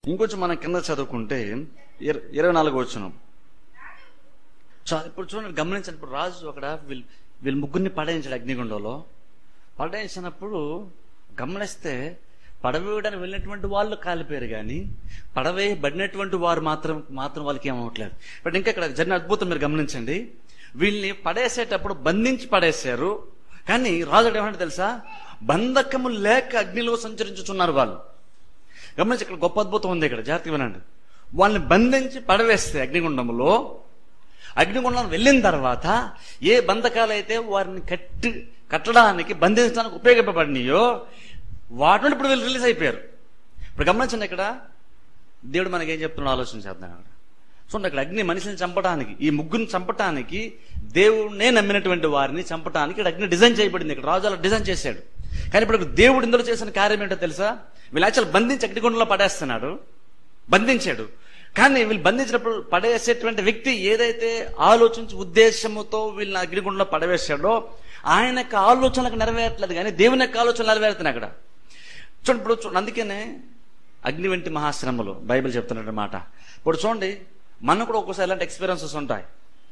ఇంకొంచెం మనం కింద చదువుకుంటే ఇర- ఇరవై నాలుగు వచ్చిన ఇప్పుడు చూడండి గమనించండి ఇప్పుడు రాజు అక్కడ వీళ్ళు వీళ్ళు ముగ్గురిని పడేయించాడు అగ్నిగుండంలో పడేయించినప్పుడు గమనిస్తే పడవేయడానికి వెళ్ళినటువంటి వాళ్ళు కాలిపోయారు కానీ పడవేయబడినటువంటి వారు మాత్రం మాత్రం వాళ్ళకి ఏమవట్లేదు బట్ ఇంకా ఇక్కడ జరిగిన అద్భుతం మీరు గమనించండి వీళ్ళని పడేసేటప్పుడు బంధించి పడేశారు కానీ రాజు అక్కడ ఏమంటే తెలుసా బంధకము లేక అగ్నిలో సంచరించుచున్నారు వాళ్ళు గమనించి ఇక్కడ గొప్ప అద్భుతం ఉంది ఇక్కడ జాగ్రత్తగా వినండి వాళ్ళని బంధించి పడవేస్తే అగ్నిగుండంలో అగ్నిగుండం వెళ్ళిన తర్వాత ఏ బంధకాలు అయితే వారిని కట్టి కట్టడానికి బంధించడానికి ఉపయోగపడినాయో వాటి నుండి ఇప్పుడు వీళ్ళు రిలీజ్ అయిపోయారు ఇప్పుడు గమనించండి ఇక్కడ దేవుడు మనకి ఏం చెప్తున్నాడో ఆలోచన చేద్దాం అక్కడ చూడండి అక్కడ అగ్ని మనిషిని చంపడానికి ఈ ముగ్గురిని చంపడానికి దేవుడినే నమ్మినటువంటి వారిని చంపడానికి ఇక్కడ అగ్ని డిజైన్ చేయబడింది ఇక్కడ రాజు అలా డిజైన్ చేశాడు కానీ ఇప్పుడు దేవుడు ఇందులో చేసిన కార్యం ఏంటో తెలుసా వీళ్ళు యాక్చువల్ బంధించి అగ్నిగుండంలో పడేస్తున్నాడు బంధించాడు కానీ వీళ్ళు బంధించినప్పుడు పడేసేటువంటి వ్యక్తి ఏదైతే ఆలోచించి ఉద్దేశముతో వీళ్ళని అగ్నిగుండంలో పడవేశాడో ఆయన యొక్క ఆలోచనలకు నెరవేరట్లేదు కానీ దేవుని యొక్క ఆలోచనలు నెరవేరుతున్నాయి అక్కడ చూడండి ఇప్పుడు చూడండి అందుకనే అగ్ని వంటి మహాశ్రమలు బైబిల్ చెప్తున్నట్టు మాట ఇప్పుడు చూడండి మనకు కూడా ఒక్కోసారి ఇలాంటి ఎక్స్పీరియన్సెస్ ఉంటాయి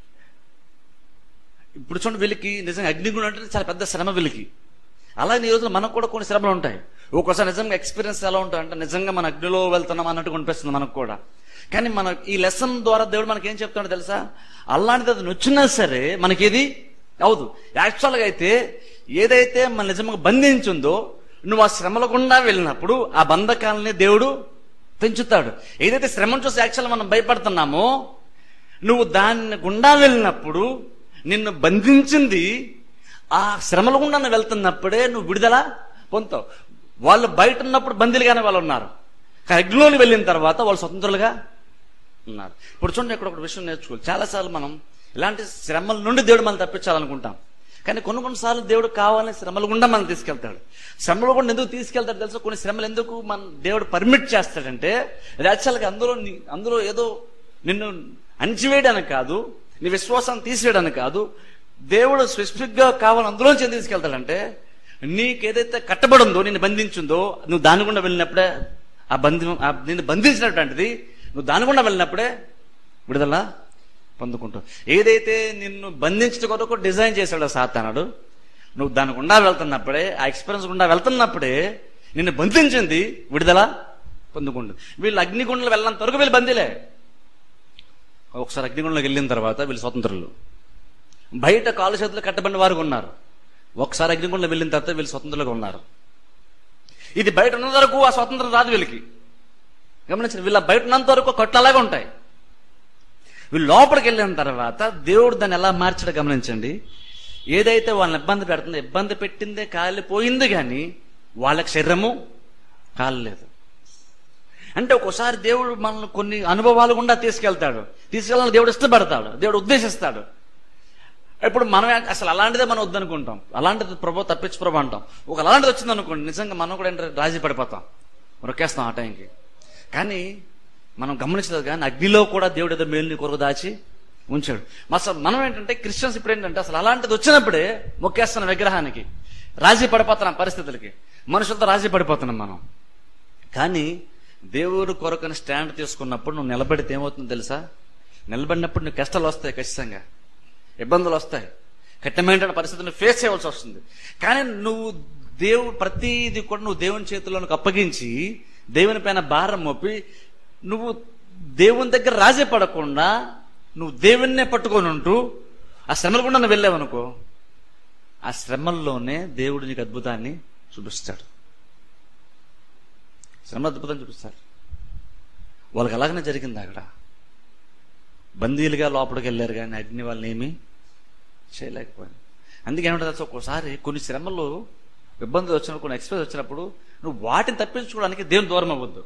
ఇప్పుడు చూడండి వీళ్ళకి నిజంగా అగ్నిగుండం అంటే చాలా పెద్ద శ్రమ వీళ్ళకి అలాగే ఈ రోజున మనకు కూడా కొన్ని శ్రమలు ఉంటాయి ఒక్కోసారి నిజంగా ఎక్స్పీరియన్స్ ఎలా ఉంటాయి అంటే నిజంగా మన అగ్నిలో వెళ్తున్నాం అన్నట్టు అనిపిస్తుంది మనకు కూడా కానీ మన ఈ లెసన్ ద్వారా దేవుడు మనకి ఏం చెప్తాడో తెలుసా అలాంటిది అది నొచ్చినా సరే మనకేది అవదు యాక్చువల్గా అయితే ఏదైతే మన నిజంగా బంధించుందో నువ్వు ఆ శ్రమల గుండా వెళ్ళినప్పుడు ఆ బంధకాలని దేవుడు పెంచుతాడు ఏదైతే శ్రమను చూసి యాక్చువల్ మనం భయపడుతున్నామో నువ్వు దాన్ని గుండా వెళ్ళినప్పుడు నిన్ను బంధించింది ఆ శ్రమల గుండా నువ్వు వెళ్తున్నప్పుడే నువ్వు విడుదల పొందుతావు వాళ్ళు బయట ఉన్నప్పుడు బందీలుగానే వాళ్ళు ఉన్నారు కానీ అగ్నిలోని వెళ్ళిన తర్వాత వాళ్ళు స్వతంత్రులుగా ఉన్నారు ఇప్పుడు చూడండి ఇక్కడ ఒక విషయం నేర్చుకోవాలి చాలాసార్లు మనం ఇలాంటి శ్రమల నుండి దేవుడు మనం తప్పించాలనుకుంటాం కానీ కొన్ని కొన్నిసార్లు దేవుడు కావాలని శ్రమల గుండా మనం తీసుకెళ్తాడు శ్రమల గుండా ఎందుకు తీసుకెళ్తాడు తెలుసా కొన్ని శ్రమలు ఎందుకు మన దేవుడు పర్మిట్ చేస్తాడంటే అది యాక్చువల్గా అందులో నీ- అందులో ఏదో నిన్ను అణిచివేయడానికి కాదు నీ విశ్వాసాన్ని తీసివేయడానికి కాదు దేవుడు స్పెసిఫిక్ గా కావాలని అందులోంచి ఎందుకు తీసుకెళ్తాడంటే నీకేదైతే కట్టబడి ఉందో నిన్ను బంధించిందో నువ్వు దాని గుండా వెళ్ళినప్పుడే ఆ బంధి ఆ నిన్ను బంధించినటువంటిది నువ్వు దాని గుండా వెళ్ళినప్పుడే విడుదల పొందుకుంటావు ఏదైతే నిన్ను బంధించడం కొరకు డిజైన్ చేశాడో సాతానుడు నువ్వు దాని గుండా వెళ్తున్నప్పుడే ఆ ఎక్స్పీరియన్స్ గుండా వెళ్తున్నప్పుడే నిన్ను బంధించింది విడుదల పొందుకుంటుంది వీళ్ళు అగ్నిగుండలు వెళ్ళినంత వరకు వీళ్ళు బందీలే ఒకసారి అగ్నిగుండంలోకి వెళ్ళిన తర్వాత వీళ్ళు స్వతంత్రులు బయట కాలు చేతులు కట్టబడిన వారు ఉన్నారు ఒకసారి అగ్నిగుండం వెళ్ళిన తర్వాత వీళ్ళు స్వతంత్రులుగా ఉన్నారు ఇది బయట ఉన్నంత వరకు ఆ స్వతంత్రం రాదు వీళ్ళకి గమనించండి వీళ్ళ బయట ఉన్నంత వరకు కట్లు అలాగే ఉంటాయి వీళ్ళు లోపలికి వెళ్ళిన తర్వాత దేవుడు దాన్ని ఎలా మార్చాడో గమనించండి ఏదైతే వాళ్ళని ఇబ్బంది పెడుతుందో ఇబ్బంది పెట్టిందే కాలిపోయింది కానీ వాళ్ళకి శరీరము కాలలేదు అంటే ఒక్కోసారి దేవుడు మనల్ని కొన్ని అనుభవాలు గుండా తీసుకెళ్తాడు తీసుకెళ్ళాలని దేవుడు ఇష్టపడతాడు దేవుడు ఉద్దేశిస్తాడు ఇప్పుడు మనం అసలు అలాంటిదే మనం వద్దనుకుంటాం అలాంటిది ప్రభు తప్పించు ప్రభు అంటాం ఒక అలాంటిది వచ్చింది అనుకోండి నిజంగా మనం కూడా ఏంటంటే రాజీ పడిపోతాం రొక్కేస్తాం ఆ టైంకి కానీ మనం గమనించలేదు కానీ అగ్నిలో కూడా దేవుడు ఏదో మేలుని కొరకు దాచి ఉంచాడు అసలు మనం ఏంటంటే క్రిస్టియన్స్ ఇప్పుడు ఏంటంటే అసలు అలాంటిది వచ్చినప్పుడే మొక్కేస్తున్నాం విగ్రహానికి రాజీ పడిపోతున్నాం పరిస్థితులకి మనుషులతో రాజీ పడిపోతున్నాం మనం కానీ దేవుడు కొరకని స్టాండ్ తీసుకున్నప్పుడు నువ్వు నిలబడితే ఏమవుతుందో తెలుసా నిలబడినప్పుడు నీకు కష్టాలు వస్తాయి ఖచ్చితంగా ఇబ్బందులు వస్తాయి కఠినమైన పరిస్థితులను ఫేస్ చేయవలసి వస్తుంది కానీ నువ్వు దేవుడు ప్రతిది కూడా నువ్వు దేవుని చేతుల్లోనికి అప్పగించి దేవుని పైన భారం మోపి నువ్వు దేవుని దగ్గర రాజీ పడకుండా నువ్వు దేవుణ్ణే పట్టుకొని ఉంటూ ఆ శ్రమల గుండా నువ్వు వెళ్ళావనుకో ఆ శ్రమల్లోనే దేవుడు నీకు అద్భుతాన్ని చూపిస్తాడు శ్రమ అద్భుతం చూపిస్తారు వాళ్ళకి అలాగనే జరిగింది అక్కడ బందీలుగా లోపలికి వెళ్ళారు కానీ అగ్ని వాళ్ళని ఏమీ చేయలేకపోయింది అందుకే ఏమంటే తెలుసా, ఒక్కోసారి కొన్ని శ్రమలు ఇబ్బందులు వచ్చినప్పుడు కొన్ని ఎక్స్ప్రెస్ వచ్చినప్పుడు నువ్వు వాటిని తప్పించుకోవడానికి దేవుని దూరం అవ్వద్దు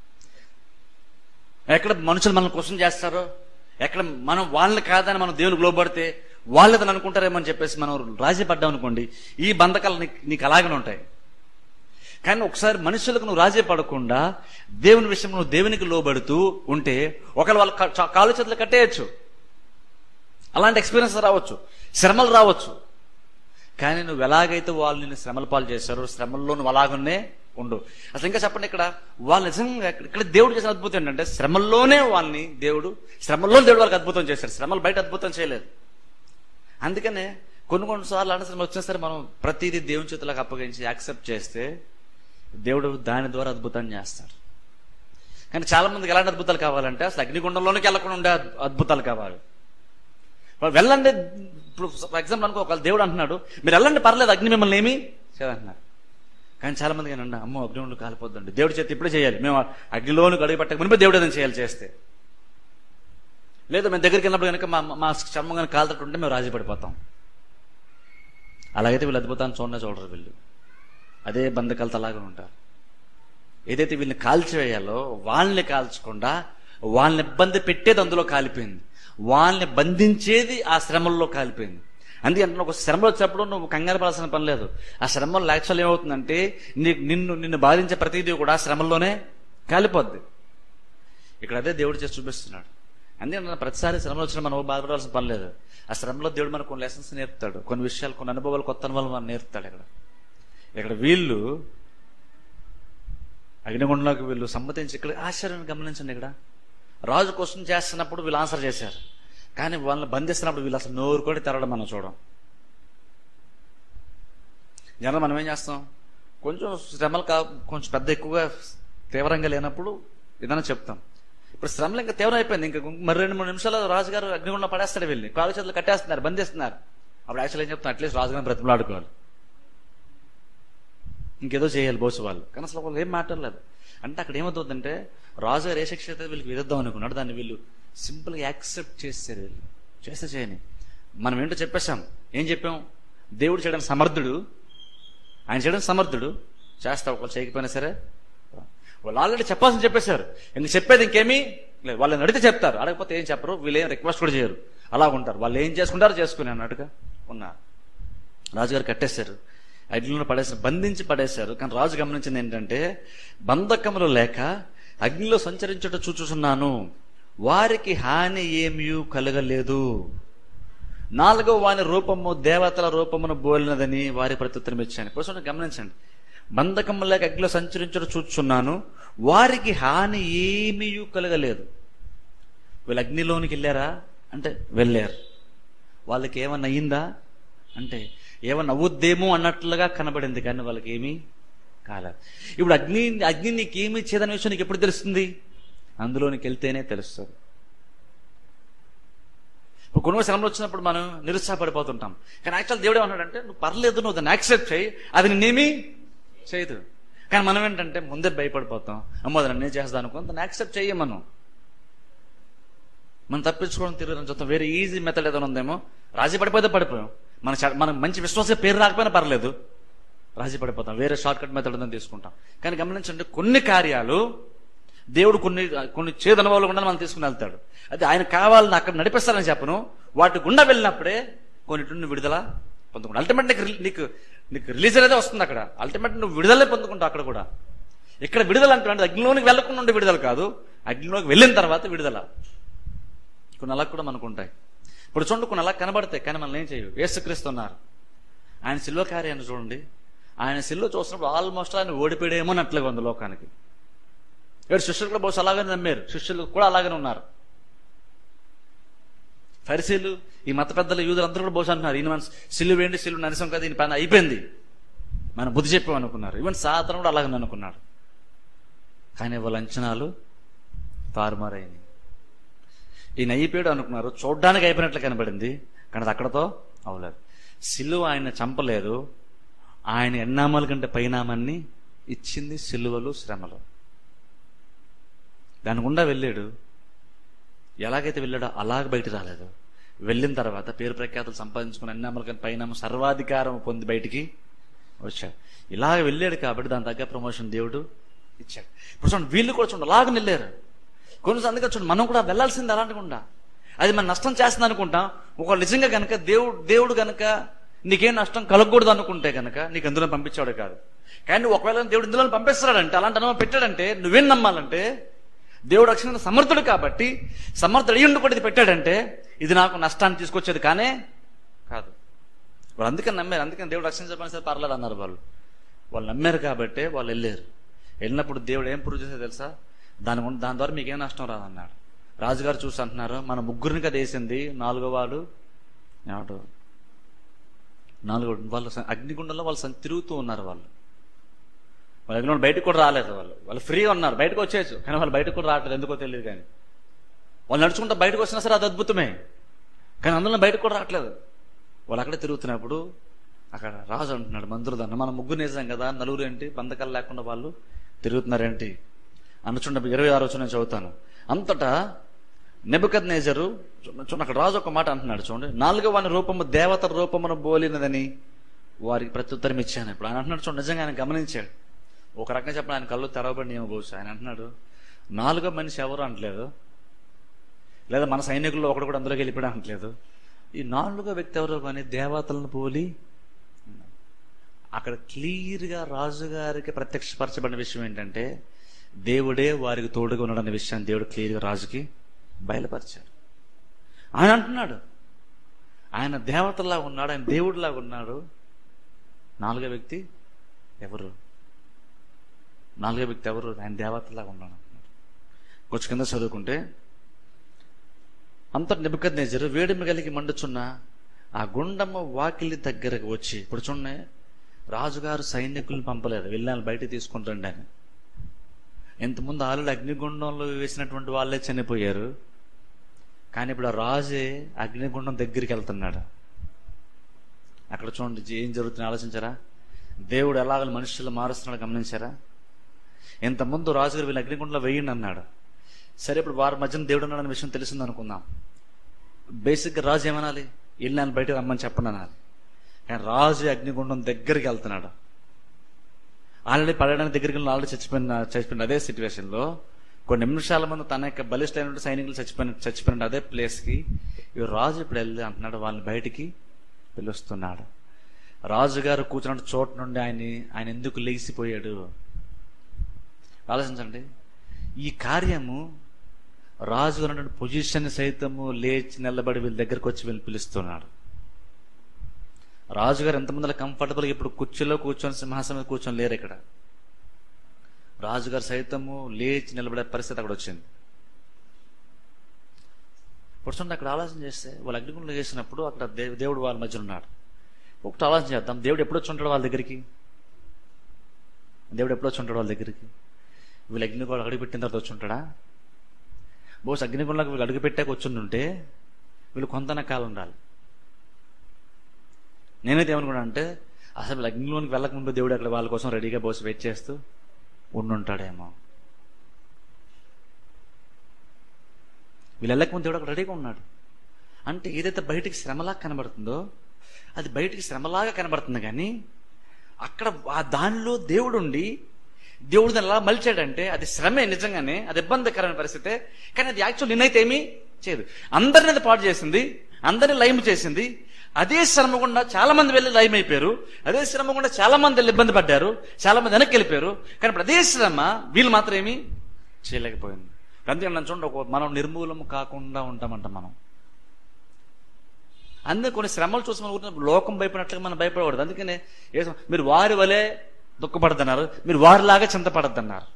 ఎక్కడ మనుషులు మనల్ని క్వశ్చన్ చేస్తారో ఎక్కడ మనం వాళ్ళని కాదని మనం దేవునికి లోబడితే వాళ్ళు ఏదని అనుకుంటారేమో అని చెప్పేసి మనం రాజీ పడ్డాం అనుకోండి ఈ బంధకాలు నీకు నీకు అలాగనే ఉంటాయి కానీ ఒకసారి మనుషులకు నువ్వు రాజీ పడకుండా దేవుని విషయం నువ్వు దేవునికి లోబడుతూ ఉంటే ఒకవేళ వాళ్ళ కా- చా- కాలు చేతులు కట్టేయచ్చు అలాంటి ఎక్స్పీరియన్స్ రావచ్చు శ్రమలు రావచ్చు కానీ నువ్వు ఎలాగైతే వాళ్ళు నిన్ను శ్రమల పాలు చేశారో శ్రమల్లో నువ్వు అలాగనే ఉండు అసలు ఇంకా చెప్పండి ఇక్కడ వాళ్ళు నిజంగా ఇక్కడ దేవుడు చేసిన అద్భుతం ఏంటంటే శ్రమల్లోనే వాళ్ళని దేవుడు శ్రమల్లో దేవుడు వాళ్ళకి అద్భుతం చేశాడు శ్రమలు బయట అద్భుతం చేయలేదు అందుకనే కొన్ని కొన్నిసార్లు అంటే శ్రమ వచ్చినా సరే మనం ప్రతిదీ దేవుని చేతులకు అప్పగించి యాక్సెప్ట్ చేస్తే దేవుడు దాని ద్వారా అద్భుతాన్ని చేస్తాడు కానీ చాలా మందికి ఎలాంటి అద్భుతాలు కావాలంటే అసలు అగ్నిగుండంలోనికి వెళ్ళకుండా ఉండే అద్- అద్భుతాలు కావాలి వాళ్ళు వెళ్ళండి ఇప్పుడు ఫర్ ఎగ్జాంపుల్ అనుకో ఒకవేళ దేవుడు అంటున్నాడు మీరు వెళ్ళండి పర్లేదు అగ్ని మిమ్మల్ని ఏమి చేయాలంటున్నారు కానీ చాలా మందికి ఏంటంటే అమ్మో అగ్నిగుండు కాలిపోద్దండి దేవుడి చేతి ఇప్పుడే చేయాలి మేము అగ్నిలోనికి అడుగు పెట్టక మునిపే దేవుడు ఏదైనా చేయాలి చేస్తే లేదు మేము దగ్గరికి వెళ్ళినప్పుడు కనుక మా మా చర్మం కనుక కాలుతుంటే మేము రాజీ పడిపోతాం అలాగైతే వీళ్ళు అద్భుతాన్ని చూడనే చూడరు వీళ్ళు అదే బంధకాలతో అలాగే ఉంటారు ఏదైతే వీళ్ళని కాల్చివేయాలో వాళ్ళని కాల్చకుండా వాళ్ళని ఇబ్బంది పెట్టేది అందులో కాలిపోయింది వాళ్ళని బంధించేది ఆ శ్రమల్లో కాలిపోయింది అందుకే అంటే ఒక శ్రమలు వచ్చినప్పుడు నువ్వు కంగారు పడాల్సిన పని లేదు ఆ శ్రమలో యాక్చువల్ ఏమవుతుందంటే నీ నిన్ను నిన్ను బాధించే ప్రతిదీ కూడా ఆ శ్రమల్లోనే కాలిపోద్ది ఇక్కడ అదే దేవుడు చేసి చూపిస్తున్నాడు అందుకే ప్రతిసారి శ్రమలు వచ్చినా మనం బాధపడాల్సిన పని లేదు ఆ శ్రమలో దేవుడు మనకు కొన్ని లెసన్స్ నేర్పుతాడు కొన్ని విషయాలు కొన్ని అనుభవాలు కొత్త అనుభవాలు మనం నేర్పుతాడు ఇక్కడ ఇక్కడ వీళ్ళు అగ్నిగుండంలోకి వీళ్ళు సమ్మతించి ఇక్కడ ఆశ్చర్యం గమనించండి ఇక్కడ రాజు క్వశ్చన్ చేస్తున్నప్పుడు వీళ్ళు ఆన్సర్ చేశారు కానీ వాళ్ళని బంధిస్తున్నప్పుడు వీళ్ళు అసలు నోరు కూడా తెరవడం మనం చూడం జనం మనం ఏం చేస్తాం కొంచెం శ్రమలు కా కొంచెం పెద్ద ఎక్కువగా తీవ్రంగా లేనప్పుడు ఏదైనా చెప్తాం ఇప్పుడు శ్రమలు ఇంకా తీవ్రం అయిపోయింది ఇంకా మరి రెండు మూడు నిమిషాలు రాజుగారు అగ్నిగుండంలో పడేస్తాడు వెళ్ళి కాలు చేతులు కట్టేస్తున్నారు బంధిస్తున్నారు అప్పుడు యాక్చువల్ ఏం చెప్తాం అట్లీస్ట్ రాజుగారిని బ్రతిమలాడుకోవాలి ఇంకేదో చేయాలి బోసు వాళ్ళు కానీ అసలు వాళ్ళు ఏం మాట్లాడలేదు అంటే అక్కడ ఏమవుతుందంటే రాజుగారు ఏ శిక్ష అయితే వీళ్ళకి విరుద్దాం అనుకున్నాడు దాన్ని వీళ్ళు సింపుల్గా యాక్సెప్ట్ చేస్తారు వీళ్ళు చేస్తే చేయని మనం ఏంటో చెప్పేశాం ఏం చెప్పాం దేవుడు చేయడానికి సమర్థుడు ఆయన చేయడం సమర్థుడు చేస్తా ఒకళ్ళు చేయకపోయినా సరే వాళ్ళు ఆల్రెడీ చెప్పాల్సింది చెప్పేశారు ఇంక చెప్పేది ఇంకేమీ లేదు వాళ్ళని అడిగితే చెప్తారు అడగకపోతే ఏం చెప్పరు వీళ్ళు ఏం రిక్వెస్ట్ కూడా చేయరు అలా ఉంటారు వాళ్ళు ఏం చేసుకుంటారో చేసుకుని అన్నట్టుగా ఉన్నారు రాజుగారు కట్టేశారు అగ్నిలో పడేశారు బంధించి పడేశారు కానీ రాజు గమనించింది ఏంటంటే బంధకములు లేక అగ్నిలో సంచరించుట చూచుచున్నాను వారికి హాని ఏమీ కలగలేదు నాలుగో వాని రూపము దేవతల రూపమును బోలినదని వారి ప్రత్యుత్తరం ఇచ్చాను ఇప్పుడు గమనించండి బంధకము లేక అగ్నిలో సంచరించుట చూచుచున్నాను వారికి హాని ఏమీ కలగలేదు వీళ్ళు అగ్నిలోనికి వెళ్ళారా అంటే వెళ్ళారు వాళ్ళకి ఏమన్నా అయ్యిందా అంటే ఏమన్నా అవ్వద్దేమో అన్నట్లుగా కనబడింది కానీ వాళ్ళకి ఏమీ కాలేదు ఇప్పుడు అగ్ని అగ్ని నీకు ఏమి ఇచ్చేదనే విషయం నీకు ఎప్పుడు తెలుస్తుంది అందులోనికి వెళ్తేనే తెలుస్తుంది ఇప్పుడు కొన్ని శ్రమలు వచ్చినప్పుడు మనం నిరుత్సాహపడిపోతుంటాం కానీ యాక్చువల్ దేవుడు ఏమన్నాడంటే నువ్వు పర్లేదు నువ్వు దాన్ని యాక్సెప్ట్ చేయి అది నిన్నేమీ చేయదు కానీ మనం ఏంటంటే ముందే భయపడిపోతాం అమ్మో అది నన్నే చేస్తాను అనుకో దాన్ని యాక్సెప్ట్ చెయ్యి మనం మనం తప్పించుకోవడం తిరగడం చూస్తాం వేరే ఈజీ మెథడ్ ఏదైనా ఉందేమో రాజీ పడిపోతే పడిపోయాం మన చ- మన మంచి విశ్వాస పేరు రాకపోయినా పర్లేదు రాజీ పడిపోతాం వేరే షార్ట్ కట్ మెథడ్ ఉందని తీసుకుంటాం కానీ గమనించండి కొన్ని కార్యాలు దేవుడు కొన్ని కొన్ని చేదు అనుభవాలు కూడా మనం తీసుకుని వెళ్తాడు అది ఆయన కావాలని అక్కడ నడిపిస్తారని చెప్పను వాటి గుండా వెళ్ళినప్పుడే కొన్నిటిని విడుదల పొందుకుంటా అల్టిమేట్ నీకు రిల్- నీకు నీకు రిలీజ్ అనేది వస్తుంది అక్కడ అల్టిమేట్ నువ్వు విడుదలే పొందుకుంటావు అక్కడ కూడా ఇక్కడ విడుదల అంటే అగ్నిలోనికి వెళ్ళకుండా ఉండే విడుదల కాదు అగ్నిలోకి వెళ్ళిన తర్వాత విడుదల కొన్ని అలా కూడా మనకు ఉంటాయి ఇప్పుడు చూడండి కొన్ని అలా కనబడతాయి కానీ మనం ఏం చేయవు యేసుక్రీస్తు ఉన్నారు ఆయన సిల్వ కార్యాన్ని చూడండి ఆయన సిల్వ చూసినప్పుడు ఆల్మోస్ట్ ఆయన ఓడిపోయాడేమో అన్నట్లుగా ఉంది లోకానికి ఏడు శిష్యులు కూడా బహుశా అలాగనే నమ్మారు శిష్యులు కూడా అలాగనే ఉన్నారు ఫరిసీలు ఈ మత పెద్దలు యూదులు అందరూ కూడా బహుశా అంటున్నారు ఈయన మన సిల్లు వేయండి సిల్లు నరసం కదా ఈయన పని అయిపోయింది మనం బుద్ధి చెప్పాం అనుకున్నారు ఈవెన్ సాధన కూడా అలాగనే అనుకున్నారు కానీ వాళ్ళ అంచనాలు తారుమారైంది ఈయన అయిపోయాడు అనుకున్నారు చూడ్డానికి అయిపోయినట్లు కనబడింది కానీ అది అక్కడతో అవలేదు సిలువ ఆయన చంపలేదు ఆయన ఎన్నామాల కంటే పైనామాన్ని ఇచ్చింది సిలువలు శ్రమలు దాని గుండా వెళ్ళాడు ఎలాగైతే వెళ్ళాడో అలాగ బయట రాలేదు వెళ్ళిన తర్వాత పేరు ప్రఖ్యాతులు సంపాదించుకుని అన్నామల కంటే పైన సర్వాధికారం పొంది బయటికి వచ్చాడు ఇలాగ వెళ్ళాడు కాబట్టి దాని తగ్గ ప్రమోషన్ దేవుడు ఇచ్చాడు ఇప్పుడు చూడండి వీళ్ళు కూడా చూడండి అలాగ వెళ్ళారు కొన్నిసార్లు అందుకే చూడండి మనం కూడా వెళ్ళాల్సింది అలాంటికుండా అది మన నష్టం చేస్తుంది అనుకుంటాం ఒక నిజంగా కనుక దేవుడు దేవుడు కనుక నీకేం నష్టం కలగకూడదు అనుకుంటే కనుక నీకు అందులో పంపించాడు కాదు కానీ ఒకవేళ దేవుడు ఇందులో పంపిస్తున్నాడంటే అలాంటి అనుభవం పెట్టాడంటే నువ్వేం నమ్మాలంటే దేవుడు అక్షరంగా సమర్థుడు కాబట్టి సమర్థుడు అయ్యి ఉండి కూడా ఇది పెట్టాడంటే ఇది నాకు నష్టాన్ని తీసుకొచ్చేది కానే కాదు వాళ్ళు అందుకని నమ్మారు అందుకని దేవుడు రక్షించబడిన సరే పర్లేదు అన్నారు వాళ్ళు వాళ్ళు నమ్మారు కాబట్టి వాళ్ళు వెళ్ళారు వెళ్ళినప్పుడు దేవుడు ఏం ప్రూవ్ చేసే తెలుసా దాని గుండా- దాని ద్వారా మీకేం నష్టం రాదన్నాడు రాజుగారు చూసి అంటున్నారు మన ముగ్గురిని కదా వేసింది నాలుగో వాడు ఎవడు నాలుగో వాళ్ళు స- అగ్నిగుండంలో వాళ్ళు సం- తిరుగుతూ ఉన్నారు వాళ్ళు వాళ్ళ అగ్నిగుండం బయటకు కూడా రాలేదు వాళ్ళు వాళ్ళు ఫ్రీగా ఉన్నారు బయటకు వచ్చేయచ్చు కానీ వాళ్ళు బయటకు కూడా రావట్లేదు ఎందుకో తెలియదు కానీ వాళ్ళు నడుచుకుంటూ బయటకు వచ్చినా సరే అది అద్భుతమే కానీ అందులో బయటకు కూడా రావట్లేదు వాళ్ళు అక్కడే తిరుగుతున్నప్పుడు అక్కడ రాజు అంటున్నాడు మంత్రులదన్న మన ముగ్గురు నిజం కదా నలుగురు ఏంటి బంధకాలు లేకుండా వాళ్ళు తిరుగుతున్నారేంటి అనుచుండ ఇరవై ఆరు వచ్చి నేను చదువుతాను అంతటా నెబద్ నేజరు చూడండి అక్కడ రాజు ఒక మాట అంటున్నాడు చూడండి నాలుగో వాని రూపము దేవత రూపమును బోలినదని వారికి ప్రత్యుత్తరం ఇచ్చాను ఇప్పుడు ఆయన అంటున్నాడు చూడండి నిజంగా ఆయన గమనించాడు ఒక రకంగా చెప్పిన ఆయన కళ్ళు తెరవబడి ఏమో బహుశా ఆయన అంటున్నాడు నాలుగో మనిషి ఎవరు అంటలేదు లేదా మన సైనికుల్లో ఒకడు కూడా అందులోకి వెళ్ళిపోయాడు అంటలేదు ఈ నాలుగో వ్యక్తి ఎవరో కానీ దేవతలను పోలి అక్కడ క్లియర్గా రాజుగారికి ప్రత్యక్షపరచబడిన విషయం ఏంటంటే దేవుడే వారికి తోడుగా ఉన్నాడనే విషయాన్ని దేవుడు క్లియర్గా రాజుకి బయలుపరిచాడు ఆయన అంటున్నాడు ఆయన దేవతలాగా ఉన్నాడు ఆయన దేవుడిలాగా ఉన్నాడు నాలుగో వ్యక్తి ఎవరు నాలుగో వ్యక్తి ఎవరు ఆయన దేవతలాగా ఉన్నాడు అంటున్నాడు కొంచెం కింద చదువుకుంటే అంత నిబద్ నేజరు వేడిమి కలిగి మండుచున్న ఆ గుండమ్మ వాకిలి దగ్గరకు వచ్చి ఇప్పుడు చూడండి రాజుగారు సైనికుల్ని పంపలేదు వెళ్ళాను బయట తీసుకుంటండి అని ఇంతకుముందు ఆలుడు అగ్నిగుండంలో వేసినటువంటి వాళ్ళే చనిపోయారు కానీ ఇప్పుడు ఆ రాజే అగ్నిగుండం దగ్గరికి వెళ్తున్నాడు అక్కడ చూడండి ఏం జరుగుతుంది ఆలోచించారా దేవుడు ఎలాగ మనుషులు మారుస్తున్నాడు గమనించారా ఇంతకుముందు రాజుగారు వీళ్ళు అగ్నిగుండంలో వెయ్యండి అన్నాడు సరే ఇప్పుడు వారి మధ్యన దేవుడు ఉన్నాడనే విషయం తెలిసింది అనుకుందాం బేసిక్గా రాజు ఏమనాలి వెళ్ళాను బయట రమ్మని చెప్పను అనాలి కానీ రాజు అగ్నిగుండం దగ్గరికి వెళ్తున్నాడు ఆల్రెడీ పడడానికి దగ్గరికి వెళ్ళి ఆల్రెడీ చచ్చిపోయిన చచ్చిపోయిన అదే సిచ్యువేషన్లో కొన్ని నిమిషాల ముందు తన యొక్క బలిష్టమైన సైనికులు చచ్చిపోయిన చచ్చిపోయిన అదే ప్లేస్కి ఈ రాజు ఇప్పుడు వెళ్ళి అంటున్నాడు వాళ్ళని బయటికి పిలుస్తున్నాడు రాజుగారు కూర్చున్న చోటు నుండి ఆయన ఆయన ఎందుకు లేచిపోయాడు ఆలోచించండి ఈ కార్యము రాజు ఉన్నటువంటి పొజిషన్ సైతము లేచి నిలబడి వీళ్ళ దగ్గరకు వచ్చి వీళ్ళు పిలుస్తున్నాడు రాజుగారు ఎంతమంది కంఫర్టబుల్గా ఇప్పుడు కుర్చీలో కూర్చొని సింహాసనం మీద కూర్చొని లేరు ఇక్కడ రాజుగారు సైతము లేచి నిలబడే పరిస్థితి అక్కడ వచ్చింది ఇప్పుడు చూడండి అక్కడ ఆలోచన చేస్తే వాళ్ళు అగ్నిగుండం చేసినప్పుడు అక్కడ దే- దేవుడు వాళ్ళ మధ్య ఉన్నాడు ఒకటి ఆలోచన చేద్దాం దేవుడు ఎప్పుడు వచ్చి ఉంటాడు వాళ్ళ దగ్గరికి దేవుడు ఎప్పుడు వచ్చి ఉంటాడు వాళ్ళ దగ్గరికి వీళ్ళు అగ్నిగోళ అడుగు పెట్టిన తర్వాత వచ్చి ఉంటాడా బహుశా అగ్నిగుండలకు వీళ్ళు అడుగు పెట్టాక వచ్చి ఉంటే వీళ్ళు కొంతన కాలం ఉండాలి నేనైతే ఏమనుకున్నా అంటే అసలు వీళ్ళు అగ్నిలోనికి వెళ్ళక ముందు దేవుడు అక్కడ వాళ్ళ కోసం రెడీగా బోసి వెయిట్ చేస్తూ ఉండుంటాడేమో వీళ్ళు వెళ్ళక ముందు దేవుడు అక్కడ రెడీగా ఉన్నాడు అంటే ఏదైతే బయటికి శ్రమలాగా కనబడుతుందో అది బయటికి శ్రమలాగా కనబడుతుంది కానీ అక్కడ ఆ దానిలో దేవుడు ఉండి దేవుడు దాన్ని ఎలా మలిచాడంటే అది శ్రమే నిజంగానే అది ఇబ్బందికరమైన పరిస్థితే కానీ అది యాక్చువల్ నిన్నైతే ఏమీ చేయదు అందరిని అది పాడు చేసింది అందరిని లైమ్ చేసింది అదే శ్రమ గుండా చాలా మంది వెళ్ళి లైమ్ అయిపోయారు అదే శ్రమ గుండా చాలా మంది వెళ్ళి ఇబ్బంది పడ్డారు చాలా మంది వెనక్కి వెళ్ళిపోయారు కానీ ఇప్పుడు అదే శ్రమ వీళ్ళు మాత్రం ఏమీ చేయలేకపోయింది అందుకని నన్ను చూడండి ఒక మనం నిర్మూలము కాకుండా ఉంటామంట మనం అందుకే కొన్ని శ్రమలు చూసి మనం ఊరికే లోకం భయపడినట్లుగా మనం భయపడకూడదు అందుకనే యేసు, మీరు వారి వలె దుఃఖపడద్దన్నారు మీరు వారిలాగా చింతపడద్దన్నారు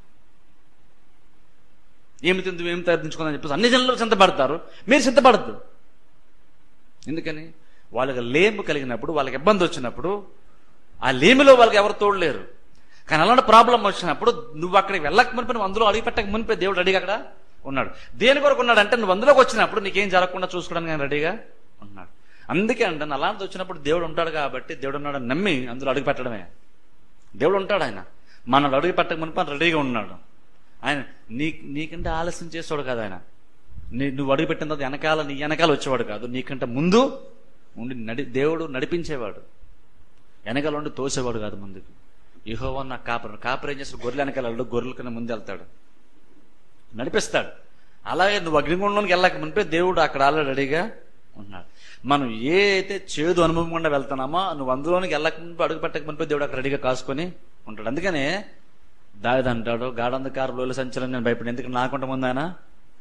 ఏమి తిందు ఏమి తగ్గించుకుందని చెప్పేసి అన్ని జనులు చింతపడతారు మీరు చింతపడద్దు ఎందుకని వాళ్ళకి లేము కలిగినప్పుడు వాళ్ళకి ఇబ్బంది వచ్చినప్పుడు ఆ లేమిలో వాళ్ళకి ఎవరు తోడలేరు కానీ అలాంటి ప్రాబ్లం వచ్చినప్పుడు నువ్వు అక్కడికి వెళ్ళక మునిపి నువ్వు అందులో అడిగి పెట్టక మునిపే దేవుడు రెడీగా అక్కడ ఉన్నాడు దేని కొరకు ఉన్నాడు అంటే నువ్వు అందులోకి వచ్చినప్పుడు నీకేం జరగకుండా చూసుకోవడానికి ఆయన రెడీగా ఉన్నాడు అందుకే అంటాను అలాంటి వచ్చినప్పుడు దేవుడు ఉంటాడు కాబట్టి దేవుడు ఉన్నాడని నమ్మి అందులో అడుగు పెట్టడమే దేవుడు ఉంటాడు ఆయన మన అడుగు పెట్టక మునిపి ఆయన రెడీగా ఉన్నాడు ఆయన నీ నీకంటే ఆలస్యం చేసేవాడు కాదు ఆయన నీ నువ్వు అడుగు పెట్టిన తర్వాత వెనకాల నీ వెనకాల వచ్చేవాడు కాదు నీకంటే ముందు ఉండి నడి దేవుడు నడిపించేవాడు వెనకాల ఉండి తోసేవాడు కాదు ముందుకు యహోవా నా కాపరు కాపరు ఏం చేస్తాడు గొర్రెలు వెనకాల వెళ్ళడు గొర్రెల కన్నా ముందు వెళ్తాడు నడిపిస్తాడు అలాగే నువ్వు అగ్నిగుండంలోకి వెళ్ళక మునిపే దేవుడు అక్కడ ఆల్రెడీ రెడీగా ఉన్నాడు మనం ఏ అయితే చేదు అనుభవం గుండా వెళ్తున్నామో నువ్వు అందులోనికి వెళ్ళక మునిపే అడుగు పెట్టక మునిపే దేవుడు అక్కడ రెడీగా కాసుకొని ఉంటాడు అందుకనే దావిది అంటాడు గాఢంధకారు లోలు సంచలనం నేను భయపడి ఎందుకంటే నాకుంట ముందు ఆయన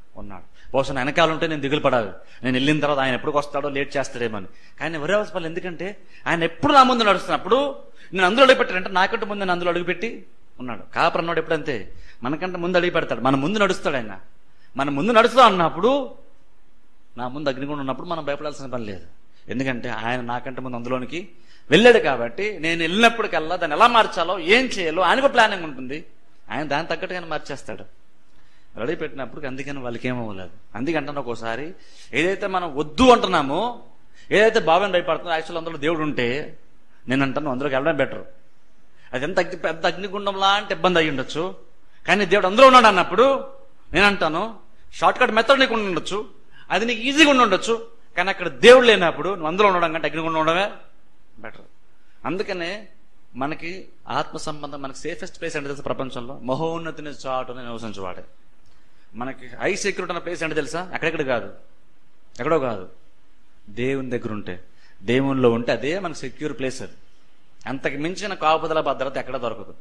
ఉన్నాడు బహుశా నా వెనకాల ఉంటే నేను దిగులు పడాలి నేను వెళ్ళిన తర్వాత ఆయన ఎప్పుడు వస్తాడో లేట్ చేస్తాడేమని కానీ ఎవరే అవసరం ఎందుకంటే ఆయన ఎప్పుడు నా ముందు నడుస్తున్నప్పుడు నేను అందులో అడుగు పెట్టానంటే నాకంటే ముందు నేను అందులో అడుగుపెట్టి ఉన్నాడు కాపర్ అన్నాడు ఎప్పుడంతే మనకంటే ముందు అడిగి పెడతాడు మన ముందు నడుస్తాడు ఆయన మన ముందు నడుస్తా అన్నప్పుడు నా ముందు అగ్నిగుండం ఉన్నప్పుడు మనం భయపడాల్సిన పని లేదు ఎందుకంటే ఆయన నాకంటే ముందు అందులోనికి వెళ్ళాడు కాబట్టి నేను వెళ్ళినప్పటికల్లా దాన్ని ఎలా మార్చాలో ఏం చేయాలో ఆయనకు ప్లానింగ్ ఉంటుంది ఆయన దాని తగ్గట్టుగానే మార్చేస్తాడు రెడీ పెట్టినప్పుడు అందుకని వాళ్ళకి ఏమవ్వలేదు అందుకంటే ఒక్కోసారి ఏదైతే మనం వద్దు అంటున్నామో ఏదైతే బాబాని భయపడుతుందో యాక్చువల్ అందులో దేవుడు ఉంటే నేను అంటాను అందులోకి వెళ్ళడం బెటర్ అది ఎంత అగ్ని పెద్ద అగ్నిగుండం లాంటి ఇబ్బంది అయ్యి ఉండొచ్చు కానీ దేవుడు అందులో ఉన్నాడు అన్నప్పుడు నేను అంటాను షార్ట్ కట్ మెథడ్ నీకు ఉండి ఉండొచ్చు అది నీకు ఈజీగా ఉండి ఉండొచ్చు కానీ అక్కడ దేవుడు లేనప్పుడు నువ్వు అందులో ఉండడం కంటే అగ్నిగుండం ఉండడమే బెటర్ అందుకనే మనకి ఆత్మ సంబంధం మనకి సేఫెస్ట్ ప్లేస్ అంటే తెలుసా ప్రపంచంలో మహోన్నతిని చాటుని నివసించేవాడే మనకి హై సెక్యూరిటీ ఉన్న ప్లేస్ అంటే తెలుసా ఎక్కడెక్కడ కాదు ఎక్కడో కాదు దేవుని దగ్గర ఉంటే దేవునిలో ఉంటే అదే మనకు సెక్యూర్ ప్లేస్ అది అంతకు మించిన కాపుదల భద్రత ఎక్కడ దొరకదు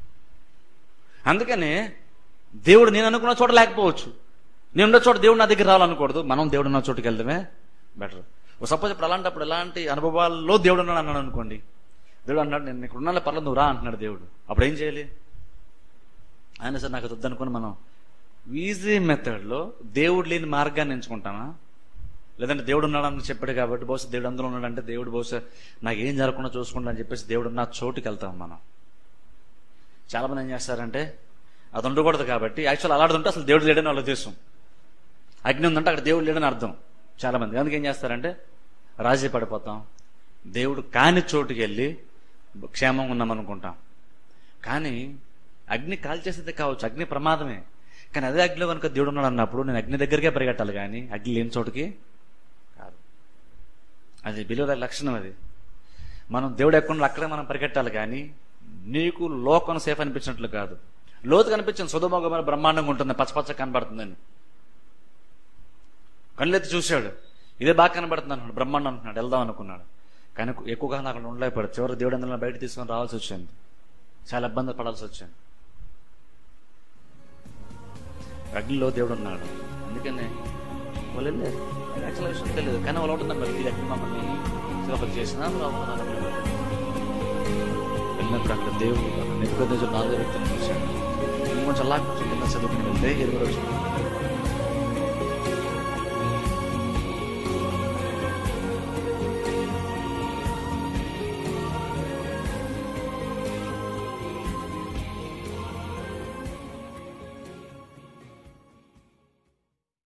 అందుకనే దేవుడు నేను అనుకున్న చోట లేకపోవచ్చు నేను ఉన్న చోట దేవుడు నా దగ్గర రావాలనకూడదు మనం దేవుడు ఉన్న చోటుకి వెళ్దామే బెటర్ సపోజ్ ఇప్పుడు అలాంటప్పుడు ఎలాంటి అనుభవాల్లో దేవుడు ఉన్నాడు అన్నాడు అనుకోండి దేవుడు అన్నాడు నేను ఇక్కడ ఉన్నాలే పర్లేదు నువ్వు రా అంటున్నాడు దేవుడు అప్పుడు ఏం చేయాలి ఆయన సార్ నాకు వద్దనుకుని మనం ఈజీ మెథడ్లో దేవుడు లేని మార్గాన్ని ఎంచుకుంటామా లేదంటే దేవుడు ఉన్నాడని చెప్పాడు కాబట్టి బహుశా దేవుడు అందులో ఉన్నాడంటే దేవుడు బహుశా నాకు ఏం జరగకుండా చూసుకుంటా అని చెప్పేసి దేవుడు నా చోటుకి వెళ్తాం మనం చాలా మంది ఏం చేస్తారంటే అది ఉండకూడదు కాబట్టి యాక్చువల్ అలాంటి ఉంటే అసలు దేవుడు లేడని వాళ్ళ ఉద్దేశం అగ్ని ఉందంటే అక్కడ దేవుడు లేడని అర్థం చాలా మంది అందుకే ఏం చేస్తారంటే రాజీ పడిపోతాం దేవుడు కాని చోటుకి వెళ్ళి క్షేమంగా ఉన్నాం అనుకుంటాం కానీ అగ్ని కాల్చేసేది కావచ్చు అగ్ని ప్రమాదమే కానీ అదే అగ్నిలో కనుక దేవుడు ఉన్నాడు అన్నప్పుడు నేను అగ్ని దగ్గరికే పరిగెట్టాలి కానీ అగ్ని లేని చోటుకి కాదు అది బిలువ లక్షణం అది మనం దేవుడు ఎక్కడ అక్కడే మనం పరిగెట్టాలి కానీ నీకు లోకం సేఫ్ అనిపించినట్లు కాదు లోతు కనిపించింది సుధమోగమైన బ్రహ్మాండంగా ఉంటుంది పచ్చపచ్చ కనబడుతుందని కళ్ళెత్తి చూశాడు ఇదే బాగా కనబడుతుంది అనుకున్నాడు బ్రహ్మాండం అనుకున్నాడు వెళ్దాం అనుకున్నాడు కానీ ఎక్కువగా అక్కడ ఉండలేకపోయాడు చివరి దేవుడు అందులో బయట తీసుకొని రావాల్సి వచ్చింది చాలా ఇబ్బంది పడాల్సి వచ్చింది అగ్నిలో దేవుడు ఉన్నాడు అందుకనే వాళ్ళు వెళ్ళారు యాక్చువల్ విషయం తెలియదు కానీ వాళ్ళు ఉంటున్నారు మరి వీళ్ళు ఎక్కడ మమ్మల్ని శిలపతి చేసినా వెళ్ళినప్పుడు అక్కడ దేవుడు అక్కడ నిపుణులు నాలుగు వ్యక్తులు చూశాడు కొంచెం అలా కొంచెం కింద చదువుకుని వెళ్తే ఇరవై రోజులు